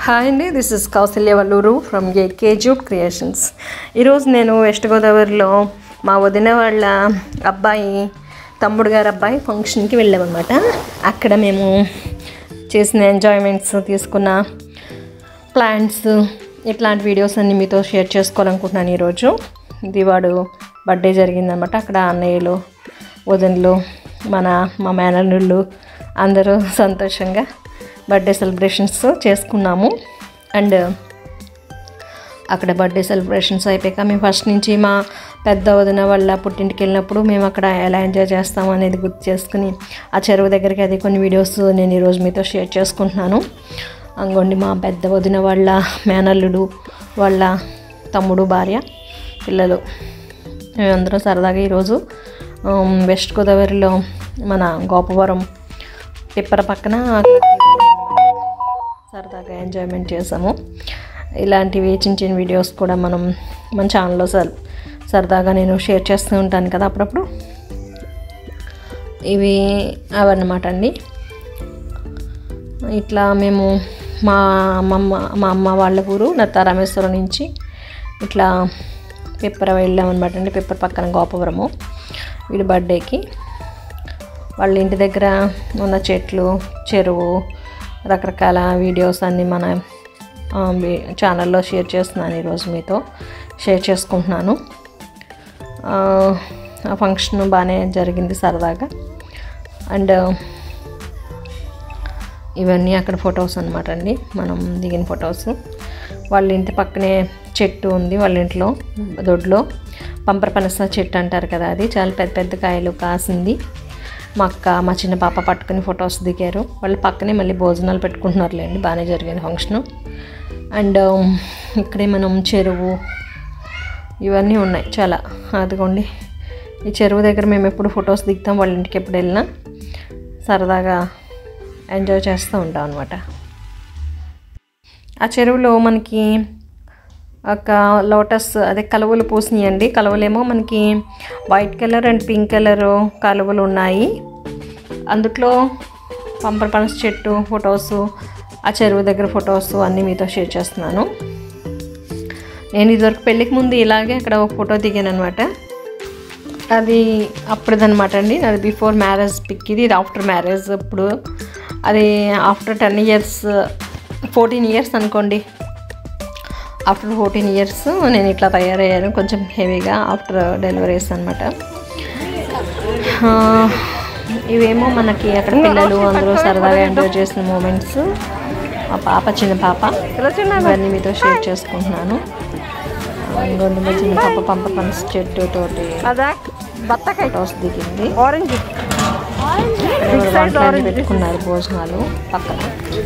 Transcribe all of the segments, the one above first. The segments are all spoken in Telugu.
హాయ్ అండి this is Kousalya Valluru from AK jute creations ఈరోజు నేను వెస్ట్ గోదావరిలో మా వదిన వాళ్ళ అబ్బాయి తమ్ముడు గారి అబ్బాయి ఫంక్షన్కి వెళ్ళామన్నమాట అక్కడ మేము చేసిన ఎంజాయ్మెంట్స్ తీసుకున్న ప్లాంట్స్ ఇట్లాంటి వీడియోస్ అన్ని మీతో షేర్ చేసుకోవాలనుకుంటున్నాను ఈరోజు ఇది వాడు బర్త్డే జరిగిందనమాట అక్కడ అన్నయ్యలు వదినలు మన మా మేనల్లుళ్ళు అందరూ సంతోషంగా బర్త్డే సెలబ్రేషన్స్ చేసుకున్నాము అండ్ అక్కడ బర్త్డే సెలబ్రేషన్స్ అయిపోయాక మేము ఫస్ట్ నుంచి మా పెద్ద వదిన వాళ్ళ పుట్టింటికి వెళ్ళినప్పుడు మేము అక్కడ ఎలా ఎంజాయ్ చేస్తాం అనేది గుర్తు చేసుకుని ఆ చెరువు దగ్గరికి అది కొన్ని వీడియోస్ నేను ఈరోజు మీతో షేర్ చేసుకుంటున్నాను అంగోండి మా పెద్ద వదిన వాళ్ళ మేనల్లుడు వాళ్ళ తమ్ముడు భార్య పిల్లలు మేమందరం సరదాగా ఈరోజు ఆమ్, వెస్ట్ గోదావరిలో మన గోపవరం పిప్పర పక్కన సరదాగా ఎంజాయ్మెంట్ చేసాము ఇలాంటివి చిన్న చిన్న వీడియోస్ కూడా మనం మన ఛానల్లో సర్ సరదాగా నేను షేర్ చేస్తూ ఉంటాను కదా అప్పుడప్పుడు ఇవి అవన్నమాట అండి ఇట్లా మేము మా అమ్మమ్మ మా అమ్మ వాళ్ళ ఊరు నత్తారామేశ్వరం నుంచి ఇట్లా పిప్పర వెళ్ళామన్నమాట అండి పిప్పర పక్కన గోపవరము వీడి బర్త్డేకి వాళ్ళ ఇంటి దగ్గర ఉన్న చెట్లు చెరువు రకరకాల వీడియోస్ అన్నీ మన ఆ, వి- ఛానల్లో షేర్ చేస్తున్నాను ఈరోజు మీతో షేర్ చేసుకుంటున్నాను ఆ, ఆ ఫంక్షన్ బాగానే జరిగింది సరదాగా అండ్ ఇవన్నీ అక్కడ ఫొటోస్ అనమాట అండి మనం దిగిన ఫొటోస్ వాళ్ళ ఇంటి పక్కనే చెట్టు ఉంది వాళ్ళ ఇంట్లో దొడ్లో పంపర పనస చెట్టు అంటారు కదా అది చాలా పెద్ద పెద్ద కాయలు కాసింది మా అక్క మా చిన్న పాప పట్టుకుని ఫొటోస్ దిగారు వాళ్ళు పక్కనే మళ్ళీ భోజనాలు పెట్టుకుంటున్నారులేండి బాగానే జరిగింది ఫంక్షను అండ్ ఇక్కడే మనం చెరువు ఇవన్నీ ఉన్నాయి చాలా అదిగోండి ఈ చెరువు దగ్గర మేము ఎప్పుడు ఫొటోస్ దిగుతాం వాళ్ళ ఇంటికి ఎప్పుడు వెళ్ళినా సరదాగా ఎంజాయ్ చేస్తూ ఉంటాం అనమాట ఆ చెరువులో మనకి ఒక లోటస్ అదే కలువలు పూసినాయండి కలువలేమో మనకి white colour and pink colour కలువలు ఉన్నాయి అందుట్లో పంపర పనస చెట్టు ఫొటోస్ ఆ చెరువు దగ్గర ఫొటోస్ అన్నీ మీతో షేర్ చేస్తున్నాను నేను ఇదివరకు పెళ్ళికి ముందు ఇలాగే అక్కడ ఒక ఫోటో దిగాను అనమాట అది అప్పుడుదనమాట అండి అది బిఫోర్ మ్యారేజ్ పిక్ ఇది ఇది ఆఫ్టర్ మ్యారేజ్ ఇప్పుడు అది after ten years fourteen years అనుకోండి ఆఫ్టర్ ఫోర్టీన్ ఇయర్స్ నేను ఇట్లా తయారయ్యాను కొంచెం హెవీగా ఆఫ్టర్ డెలివరీస్ అనమాట ఇవేమో మనకి అక్కడ పిల్లలు అందరూ సరదాగా ఎంజాయ్ చేసిన మూమెంట్స్ మా పాప చిన్న పాప ఇవన్నీ మీతో షేర్ చేసుకుంటున్నాను ఇంకొంత మా చిన్న పాప పంప పనస చెట్టు తోటి బత్తకాయ ఫొటోస్ దిగింది ఆరెంజ్ ఇక్కడ వంటలు పెట్టుకున్నారు భోజనాలు పక్కన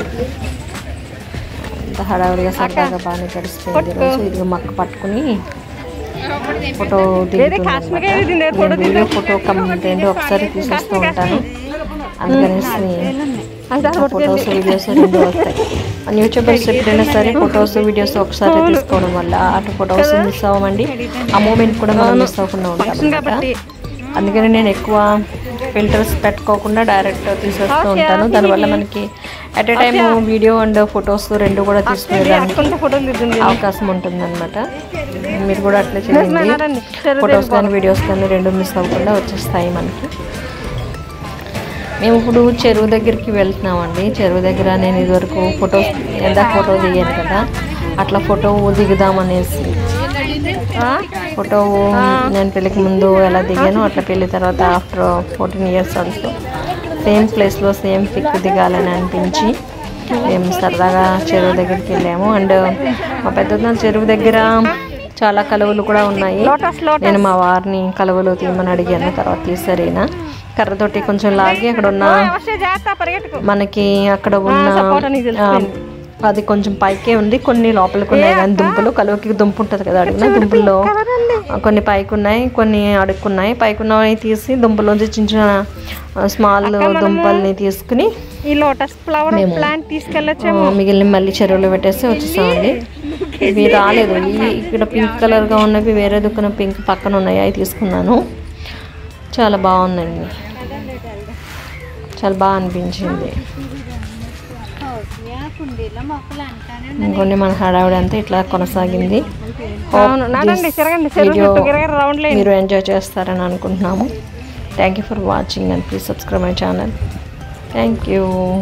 అంత హడావిడిగా సరదాగా బాగానే గడిచిపోయింది రోజు ఇది మక్క పట్టుకుని ఫోటో దిగుతుంది వీడియో ఫోటో కంప్లీట్ ఏంటో ఒకసారి తీసేస్తూ ఉంటాను అందుకనేసి ఫొటోస్ వీడియోస్ రెండు వస్తాయి మన యూట్యూబర్స్ ఎప్పుడైనా సరే ఫొటోస్ వీడియోస్ ఒకసారి తీసుకోవడం వల్ల అటు ఫొటోస్ మిస్ అవ్వమండి ఆ మూమెంట్ కూడా మనం మిస్ అవ్వకుండా ఉంటాం అన్నమాట. అందుకని నేను ఎక్కువ ఫిల్టర్స్ పెట్టుకోకుండా డైరెక్ట్ తీసేస్తూ ఉంటాను దానివల్ల మనకి at a time video and photos రెండు కూడా తీసుకునేదానికి ఫోటోలు దిద్దుంది అవకాశం ఉంటుందన్నమాట మీరు కూడా అట్లే చేయండి ఫొటోస్ కానీ వీడియోస్ కానీ రెండు మిస్ అవ్వకుండా వచ్చేస్తాయి మనకి మేము ఇప్పుడు చెరువు దగ్గరికి వెళ్తున్నామండి చెరువు దగ్గర నేను ఇదివరకు ఫోటో ఎంత ఫోటో దిగాను కదా అట్లా ఫోటో దిగుదామనేసి ఫోటో నేను పెళ్ళికి ముందు ఎలా దిగాను అట్లా పెళ్ళి తర్వాత after fourteen years also same ప్లేస్లో సేమ్ పిక్ దిగాలని అనిపించి మేము సరదాగా చెరువు దగ్గరికి వెళ్ళాము అండ్ మా పెద్ద చెరువు దగ్గర చాలా కలువలు కూడా ఉన్నాయి లోటస్ లో నేను మా వారిని కలువలు తీయమని అడిగాను తర్వాత తీసారైనా కర్రతోటి కొంచెం లాగి అక్కడ ఉన్న వస్తే జాగ్రత్త పరిగెట్టుకో మనకి అక్కడ ఉన్న సపోటా నీకు ఆ, అది కొంచెం పైకే ఉంది కొన్ని లోపలికి ఉన్నాయి కానీ దుంపలు కలువకి దుంప ఉంటుంది కదా అడిగిన దుంపల్లో ఆ, కొన్ని పైకి ఉన్నాయి కొన్ని అడుక్కున్నాయి పైకి ఉన్నవి తీసి దుంపలోంచి చిన్న చిన్న స్మాల్ దుంపల్ని తీసుకుని ఈ లోటస్ ఫ్లవర్ మేము- ప్లాంట్ తీసుకెళ్ళొచ్చు ఆ, మిగిలిన మళ్ళీ చెరువులో పెట్టేసి వచ్చేసామండి ఇవి రాలేదు ఈ ఇక్కడ పింక్ కలర్గా ఉన్నవి వేరే దుక్కున పింక్ పక్కన ఉన్నాయి అవి తీసుకున్నాను చాలా బాగుందండి చాలా బాగా అనిపించింది కుండీలో మొక్కలు అంటానే ఇంకొన్ని మన హడావిడి అంతా ఇట్లా కొనసాగింది అవును నడండి తిరగండి చెరువు వీడియో చుట్టూ గిరగిర రౌండ్ లేండి మీరు ఎంజాయ్ చేస్తారని అనుకుంటున్నాము thank you for watching and please subscribe my channel thank you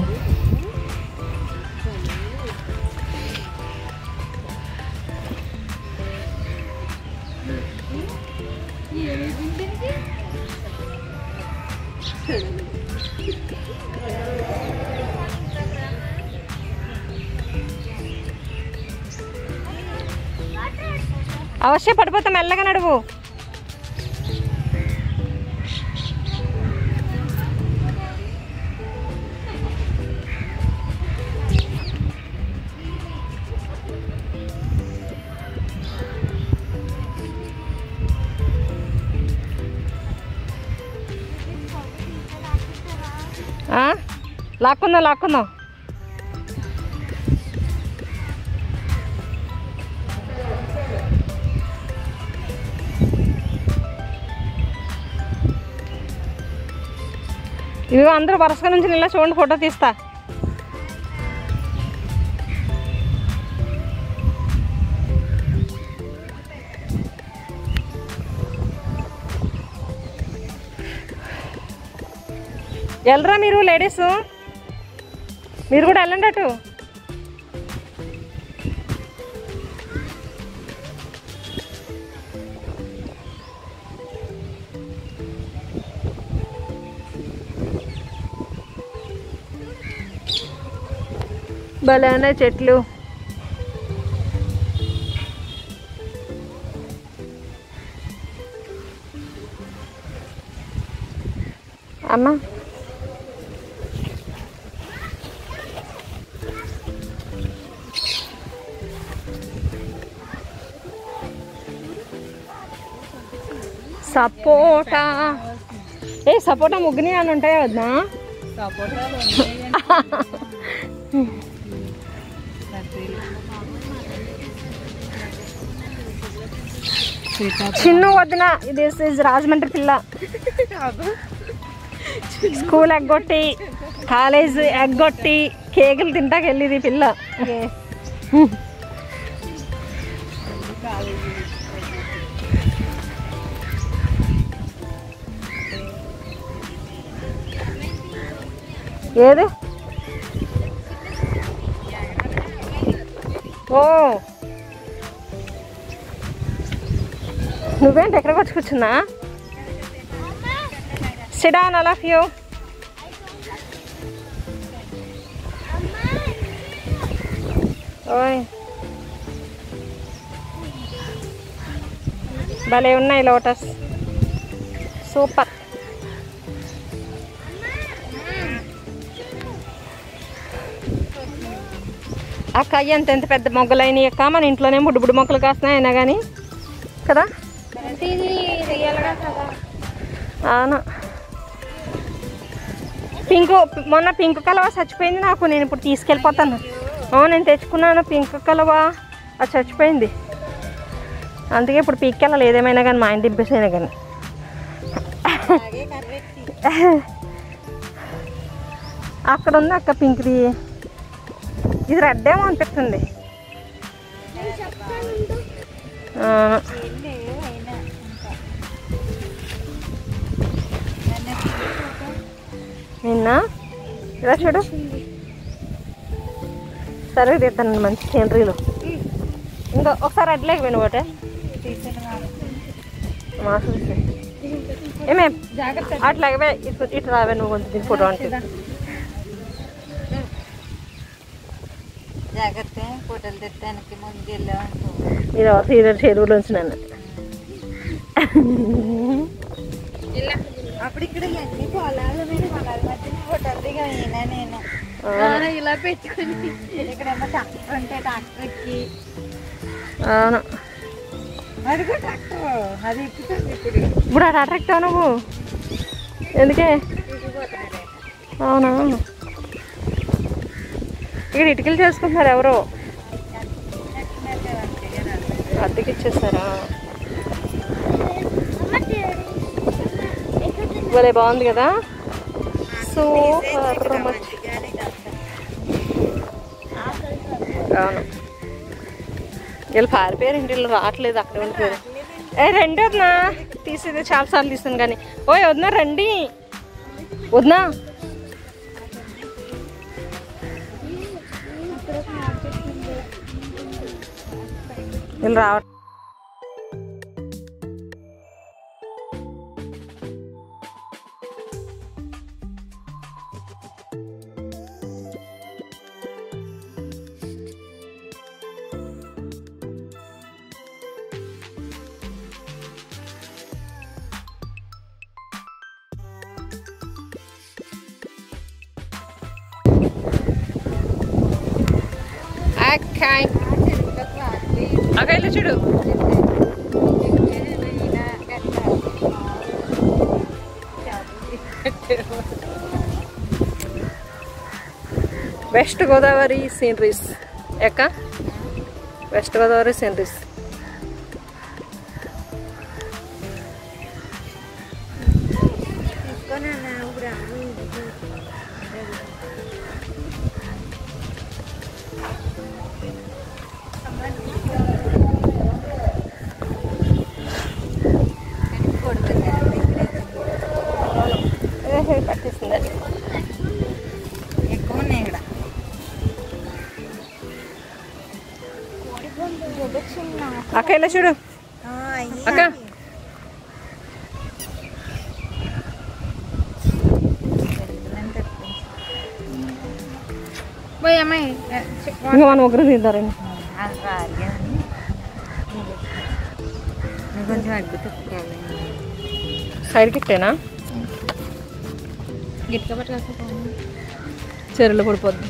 అవశ్య పడిపోతే మెల్లగా నడువు ఆ? లాక్కుందాం లాక్కుందాం ఇదిగో అందరూ వరుసగా నుంచి ఇలా చూడండి ఫోటో తీస్తా వెళ్ళరా మీరు లేడీస్ మీరు కూడా వెళ్ళండి అటు భలే ఉన్నాయి చెట్లు అమ్మా సపోటా ఏ సపోటా ముగ్గుని అని ఉంటాయా వద్దా చిన్ను వదిన ఇది ఇస్ రాజమండ్రి పిల్ల స్కూల్ ఎగ్గొట్టి కాలేజ్ ఎగ్గొట్టి కేకులు తింటాకి వెళ్ళింది పిల్ల ఏది ఓ నువ్వేంటి ఎక్కడికి వచ్చి కూర్చున్నా సిడాన్ అలా ఫ్యూ ఓయ్ భలే ఉన్నాయి లోటస్ సూపర్ అక్క అయ్యి ఎంత ఎంత పెద్ద మొగ్గలైనవి అక్క మన ఇంట్లోనే బుడ్డు బుడ్డు మొక్కలు కాస్తున్నాయి అయినా కానీ కదా ఇది రియల్గా కదా అవును పింక్ మొన్న పింక్ కలవ చచ్చిపోయింది నాకు నేను ఇప్పుడు తీసుకెళ్ళిపోతాను అవును నేను తెచ్చుకున్నాను పింక్ కలవ అది చచ్చిపోయింది అందుకే ఇప్పుడు పీక్కెళ్ళాలి ఏదేమైనా కానీ మా ఆయన దింపేసైనా కానీ అక్కడ ఉంది అక్క పింక్ది ఇది రెడ్ ఏమో అనిపిస్తుంది అవును. నిన్న ఇలా చూడు సరే తీస్తాను మంచి సీనరీలు ఇంకా ఒకసారి అడ్లేకి విను ఒకటే మా చూసి ఏమే అట్లాగే ఇటు ఇటు రావే నువ్వు కొంచెం ఫోటో అంటే జాగ్రత్త ఫోటోలు తెస్తానికి ముందు వెళ్ళామంటూ ఇది సీరియల్ చెరువులోంచి నన్ను అప్పుడు ఇక్కడ అన్ని పొలాల మీద పొలాల మధ్య ఫోటోలు దిగా ఈయన నేను ఇలా పెట్టుకుని ఇక్కడేమో ట్రాక్టర్ ఉంటే ట్రాక్టర్ ఎక్కి అవును అదిగో ట్రాక్టర్ అది ఎక్కుతుంది ఇప్పుడు ఇప్పుడు అటు అట్రాక్ట్ నువ్వు ఎందుకే అవునా ఇక్కడ ఇటుకలు చేసుకుంటున్నారు ఎవరో అద్దెకి ఇచ్చేస్తారా భలే బాగుంది కదా సూపర్ మచ్ అవును వీళ్ళు పారిపోయారు ఇంటి వీళ్ళు రావట్లేదు అక్కడ ఉండిపోయారు ఏ రండి వదినా తీసేది చాలా సార్లు తీసాను కానీ ఓయ్ వదినా రండి వదినా వీళ్ళు రావ అక్కాయ్ అక్క ఇల్లు చూడు వెస్ట్ గోదావరి సీనరీస్ ఎక్క వెస్ట్ గోదావరి సీనరీస్ పట్టేసిందండి ఎక్కువ ఉన్నాయి ఇక్కడ అక్క ఇలా చూడు అక్క పోయి అమ్మాయి ఇంకా మనం ఒకరు తింటారండి అది రాదు కదండి నువ్వు కొంచెం అడ్డు తిప్పుకోవాలి సైడ్కి ఇట్టేనా గిట్టుగా పట్టుకోవాలి చెరువులో పడిపోద్ది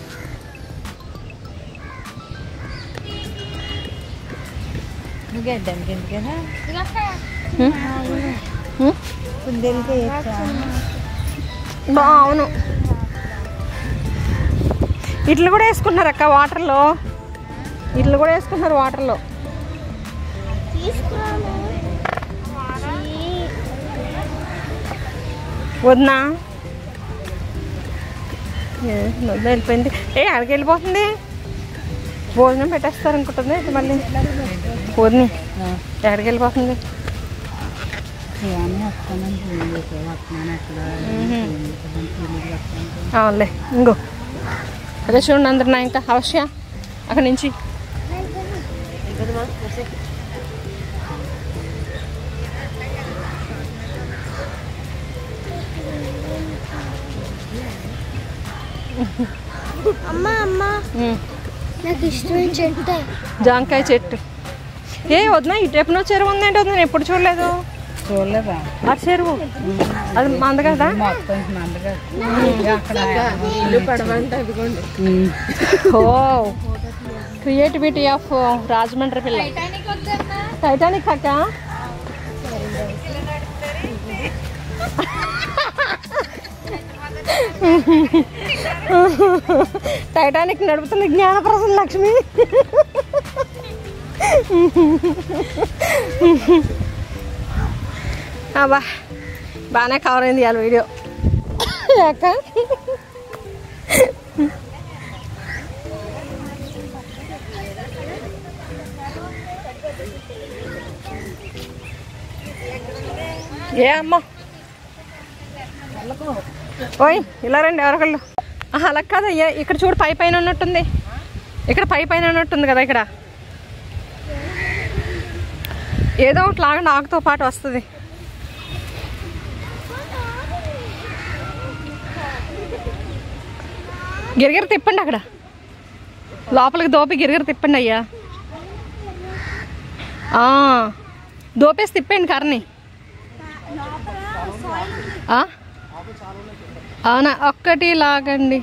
నువ్వు గడ్డానికి ఎందుకు కదా హ్మ్? హ్మ్? కుందేలకి బా అవును ఇట్లు కూడా వేసుకున్నారు అక్క వాటర్లో ఇట్లు కూడా వేసుకున్నారు వాటర్లో వద్దా వద్ద వెళ్ళిపోయింది ఏ అక్కడికి వెళ్ళిపోతుంది భోజనం పెట్టేస్తారు అనుకుంటుంది ఇది మళ్ళీ వదిని ఎక్కడికి వెళ్ళిపోతుంది ఏమన్నా వస్తానని వస్తున్నాను అక్కడ అవునులే ఇంకో అదే చూడండి అందరు నా ఇంకా అవశ్య అక్కడి నుంచి అమ్మా అమ్మా ఉమ్. నాకు ఇష్టమైన చెట్టు జాంకాయ చెట్టు ఏ వదినా ఈ టైపునో చెరువు ఉందేంటి వదినా నేను ఎప్పుడు చూడలేదు చూడలేదా ఆ చెరువు అది మంద కదా మొత్తం మందగా అక్కడ ఓ క్రియేటివిటీ ఆఫ్ రాజమండ్రి పిల్ల టైటానిక్ అక్క టైటానిక్ నడుపుతుంది జ్ఞానప్రసన్న లక్ష్మి అబ్బా బాగానే కవర్ అయింది ఇవాళ వీడియో అక్క ఏ అమ్మా ఓయ్ ఇలా రండి ఎవరికళ్ళు ఆహా, అలా కాదయ్యా ఇక్కడ చూడు పై పైన ఉన్నట్టుంది ఇక్కడ పై పైన ఉన్నట్టుంది కదా ఇక్కడ ఏదో ఒకటి లాగండి ఆకుతో పాటు వస్తుంది గిరిగిర తిప్పండి అక్కడ లోపలికి దోపి గిరిగిర తిప్పండి అయ్యా ఆ, దోపేసి తిప్పండి కర్రని ఆ? అవునా ఒక్కటి లాగండి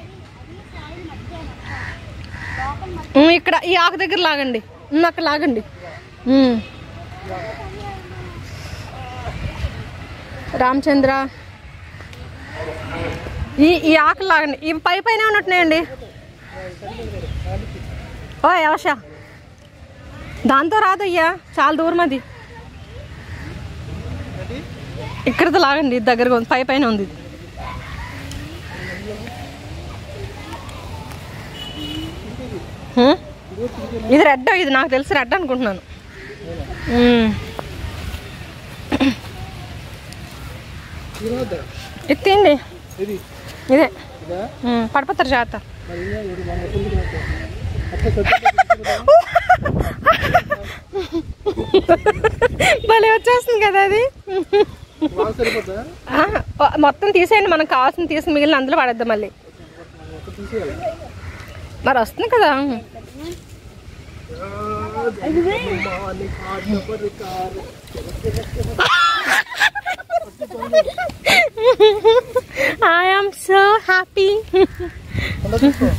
ఉమ్, ఇక్కడ ఈ ఆకు దగ్గర లాగండి ఉమ్, అక్కడ లాగండి ఉమ్. రామచంద్ర ఈ ఈ ఆకులు లాగండి ఇవి పై పైన ఉన్నట్టున్నాయండి ఓ అవశ దాంతో రాదయ్యా చాలా దూరం అది ఇక్కడతో లాగండి ఇది దగ్గరగా ఉంది పై పైన ఉంది ఇది. హ్మ్? ఇది రెడ్ ఇది నాకు తెలిసి రెడ్ అనుకుంటున్నాను మ్మ్. ఇది తీయండి ఇది ఇదే ఇదా మ్మ్. పడిపోతారు జాగ్రత్త మరి ఇంకా ఎవడు మన ఎప్పుడు తినొచ్చు? అట్లా సొట్టు భలే వచ్చేస్తుంది కదా అది బాగా సరిపోతుందా ఆ, మొత్తం తీసేయండి మనకు కావాల్సిన తీసి మిగిలిన అందులో పడేద్దాం మళ్ళీ ఒక తీసేయాలి మరి వస్తుంది కదా ఐ ఆమ్ సో హ్యాపీ అలా తీసుకో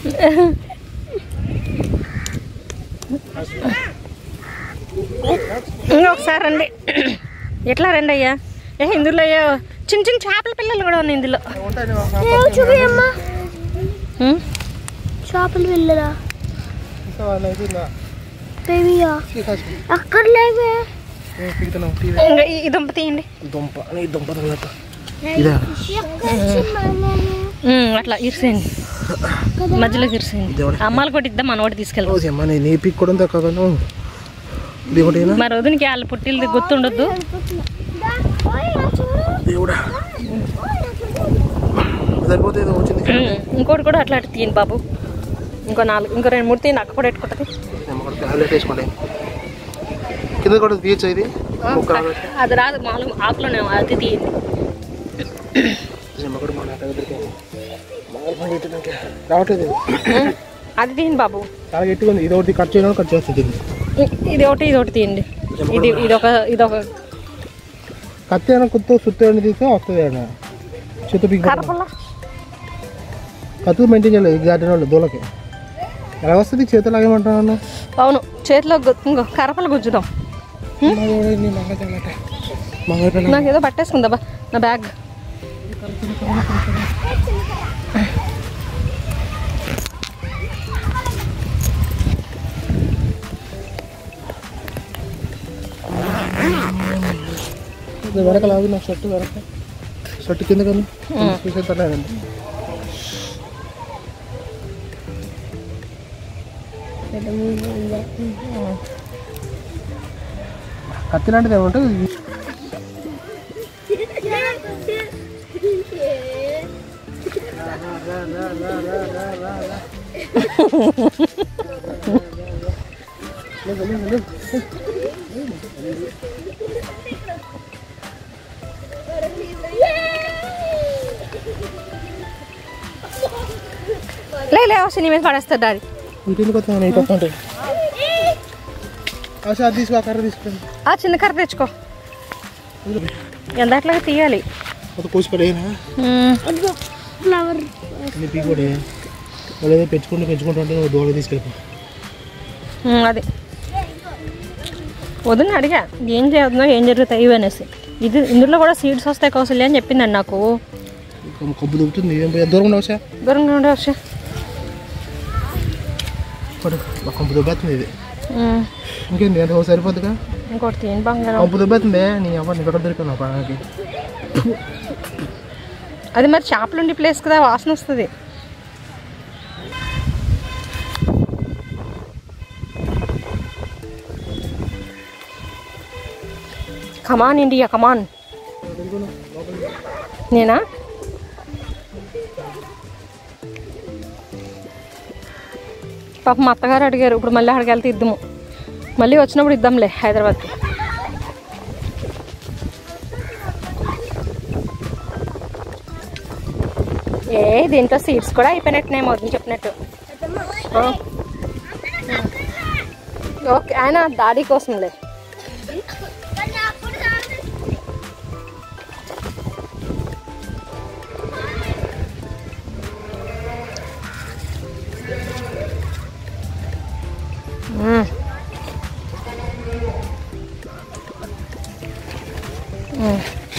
ఒకసారి రండి ఎట్లా రండి అయ్యా ఏ ఇందులో అయ్యో చిన్న చిన్న చేపల పిల్లలు కూడా ఉన్నాయి ఇందులో ఉంటాయి చూపి అమ్మా ఉమ్, చేపలు వెళ్ళరా అయిపోయిందా బేబీయా తీసేసి అక్కడ లేవే పీకుతున్నావు టీ ఇంకా ఈ- ఈ దుంప తీయండి దుంప నీ దుంప తగలట ఇదా ఉమ్, అట్లా ఇరిసేయండి మధ్యలోకి ఇరిసేయండి దేవుడా. అమ్మాలు కొట్టిద్దాం మన ఒకటి తీసుకెళ్తాం రోజు అమ్మ నేను నీ పీక్ కూడా తక్కువ ఇది ఒకటేనా మరి వదినకి వాళ్ళ పుట్టిల్ది గుర్తుండొద్దు దేవుడా సరిపోతే ఏదో వచ్చింది ఉమ్, ఇంకోటి కూడా అట్లా అటు తీయండి బాబు ఇంకో నాలుగు ఇంకో రెండు మూడు తీయండి అక్క కూడా పెట్టుకుంటుంది నిమ్మకాయ ప్యాలెట్ వేసుకోండి కింద కూడా తీయచ్చు ఇది ఒక అది రాదు మామూలు ఆకులోనే అది తీయండి నిమ్మకాయ మన దగ్గరికి రావట్లేదు ఇది. ఉమ్, అది తీయండి బాబు చాలా గట్టిగా ఉంది ఇది ఒకటి కట్ చేయడం కట్ చేస్తుంది ఇది ఇ- ఇది ఒకటి ఇది ఒకటి తీయండి ఇది ఇది ఒక ఇది ఒక కత్తి అయినా కుత్తు సుత్తు అని తీస్తే వస్తుంది అయినా చేతు పీక్ కర్రపుల్ల కత్తులు మెయింటైన్ చేయలేదు దాటిన వాళ్ళు దూలకి ఎలా వస్తుంది చేతులు లాగేమంటున్నాను అవును చేతిలో గు- ఇంకో కర్రపుల్ల గుజ్జుదాం మంగళ నాకు ఏదో పట్టేసుకుందా బా నా బ్యాగ్ వెనక లాగు నా షర్ట్ వెనక షర్ట్ కింద కానీ తీసేస్తానండి కత్తి లాంటిది ఏమంటే లే లే వచ్చి నీ మీద పడేస్తారు డాడీ ఇంటికి వస్తాను ఇటు వస్తుంటే ఆశ అది తీసుకో ఆ కర్ర తీసుకుని ఆ చిన్న కర్ర తెచ్చుకో ఎంత అట్లాగా తీయాలి ఒక కోసి పడేనా ఫ్లవర్ నీ పీ కూడా వాళ్ళు ఏదో పెంచుకుంటూ పెంచుకుంటూ ఉంటే నువ్వు దూడ తీసుకెళ్ళిపో ఉమ్, అది వదిన అడిగా ఏం చేస్తుందో ఏం జరుగుతాయి ఇవి అనేసి ఇది ఇందులో కూడా సీడ్స్ వస్తాయి కౌసల్య అని చెప్పిందండి నాకు కొమ్ము- కొమ్ము దొరుకుతుంది ఏం పోయి దూరం ఉండవచ్చా దూరంగా ఉండే వచ్చి పడు మా కొంపు దొబ్బేస్తుంది ఇది ఇంకేంది ఎంత సరిపోతుందిగా ఇంకోటి తీయండి బంగారం కొంపు దొబ్బేస్తుంది నీ అవ్వ నీ ఎక్కడ దొరికినా పడానికి అది మరి చేపలు ఉండే ప్లేస్ కదా వాసన వస్తుంది కమాన్ ఇండియా కమాన్ నేనా పాప మా అత్తగారు అడిగారు ఇప్పుడు మళ్ళీ అక్కడికి వెళ్తే ఇద్దాము మళ్ళీ వచ్చినప్పుడు ఇద్దాంలే హైదరాబాద్కి ఏ దీంట్లో సీట్స్ కూడా అయిపోయినట్టునే మొదలు చెప్పినట్టు ఆ. ఓకే ఆయన దాడి కోసంలే మ్మ్. మ్మ్.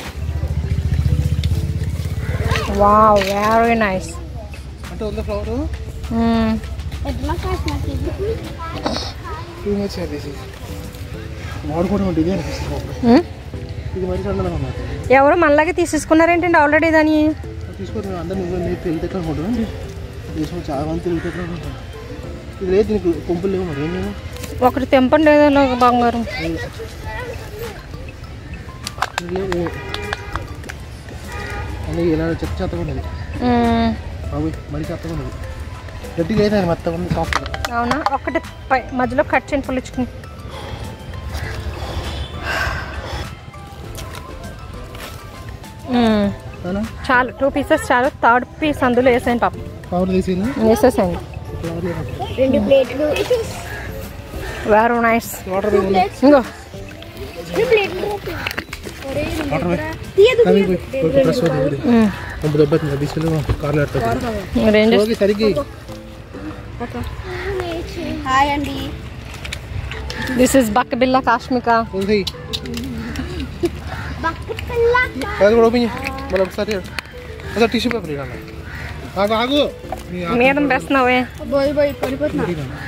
వావ్ వెరీ నైస్ అంటే ఉందా ఫ్లవర్ ఎట్లా కాదు నాకు ఇది టూ మచ్ తీసి వాడుకోవడం అంటే ఇదే అనిపిస్తుంది ఇది మరి చందనం అన్నమాట ఎవరు మనలాగే తీసేసుకున్నారేంటండి ఆల్రెడీ దాని తీసుకొని అందరు నువ్వు మీరు తెలియదు ఎట్లా అనుకుంటాను తీసుకొని చాలా మంది తెలియదు ఎట్లా అనుకుంటాను ఇది లేదు దీనికి కొంపులు లేవు మరి ఏం చేయను ఒకటి తెంపండి ఏదో ఒక బంగారం ఇది లేవు అని ఇలా చెత్త చెత్తగా ఉన్నది మ్మ్. బాబు మరి చెత్తగా ఉన్నది గట్టిగా అయితే మొత్తం ఉంది సాఫ్ట్గా అవునా ఒకటి పై మధ్యలో కట్ చేయని పులుచుకుని మ్మ్. అవునా చాలు టూ పీసెస్ చాలు థర్డ్ పీస్ అందులో వేసాను పాప కవర్ తీసింది వేసేసాను రెండు ప్లేట్లు వెరీ నైస్ వాటర్ పోయి ఉంది ఇంకో ప్లేట్లు వాటర్ పోయి అవి పోయి పోయి ప్రెస్ అవుతుంది మ్మ్. ఇప్పుడు దెబ్బతుంది తీసుకెళ్ళి కార్లో పెడతాను రేంజ్ ఓకే సరిగ్గి హాయ్ అండి దిస్ ఇస్ బక్క బిల్ల కాశ్మిక ఉంది అది కూడా ఓపెన్ మళ్ళీ ఒకసారి అసలు టిష్యూ పేపర్ ఇవ్వండి ఆగు ఆగు నీ ఆకు మీద వేస్తున్నావే బోయ్ బోయ్ కొనిపోతున్నా ఇవ్వండి.